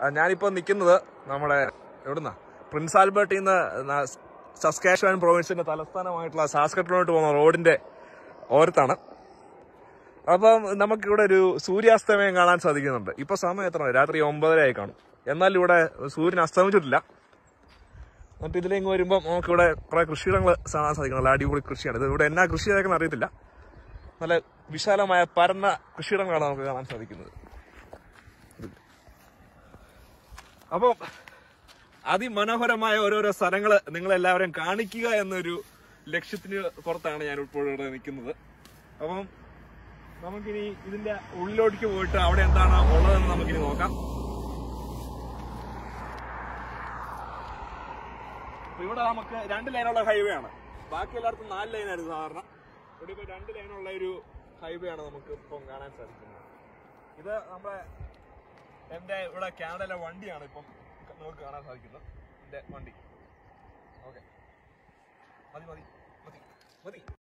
ആ, ഞാനിപ്പോ നിൽക്കുന്നത് നമ്മുടെ എവിടുന്ന പ്രിൻസ് ആൽബർട്ടിൽ നിന്ന് സസ്കാഷ്വാൻ പ്രൊവിൻസിന്റെ തലസ്ഥാനമായിട്ടുള്ള സാസ്കട്ടിലോട്ട് പോകുന്ന റോഡിന്റെ ഓരത്താണ് അപ്പം നമുക്കിവിടെ ഒരു സൂര്യാസ്തമയം കാണാൻ സാധിക്കുന്നുണ്ട് ഇപ്പൊ സമയം എത്ര രാത്രി ഒമ്പതര ആയി കാണും എന്നാൽ ഇവിടെ സൂര്യൻ അസ്തമിച്ചിട്ടില്ല എന്നിട്ട് ഇതിലേക്ക് വരുമ്പോൾ നമുക്കിവിടെ കുറെ കൃഷിയിടങ്ങൾ കാണാൻ സാധിക്കും നല്ല അടിപൊളി കൃഷിയാണ് ഇത് ഇവിടെ എന്നാ കൃഷി ചെയ്തേക്കെന്ന് അറിയത്തില്ല നല്ല വിശാലമായ പരന്ന കൃഷിയിടങ്ങളാണ് നമുക്ക് കാണാൻ സാധിക്കുന്നത് അപ്പം അതിമനോഹരമായ ഓരോരോ സ്ഥലങ്ങൾ നിങ്ങളെല്ലാവരും കാണിക്കുക എന്നൊരു ലക്ഷ്യത്തിന് പുറത്താണ് ഞാൻ ഇപ്പോൾ ഇവിടെ നിൽക്കുന്നത് അപ്പം നമുക്കിനി ഇതിന്റെ ഉള്ളിലോട്ടേക്ക് പോയിട്ട് അവിടെ എന്താണ് ഉള്ളതെന്ന് നമുക്കിനി നോക്കാം അപ്പൊ ഇവിടെ നമുക്ക് രണ്ട് ലൈനുള്ള ഹൈവേ ആണ് ബാക്കി എല്ലായിടത്തും നാല് ലൈനായിരുന്നു സാധാരണ ഇവിടെ ഇപ്പൊ രണ്ട് ലൈനുള്ള ഒരു ഹൈവേ ആണ് നമുക്ക് ഇപ്പം കാണാൻ സാധിക്കുന്നത് ഇത് നമ്മുടെ എന്റെ ഇവിടെ കാനഡയിലെ വണ്ടിയാണ് ഇപ്പം നമുക്ക് കാണാൻ സാധിക്കുന്നത് എന്റെ വണ്ടി ഓക്കെ മതി മതി മതി മതി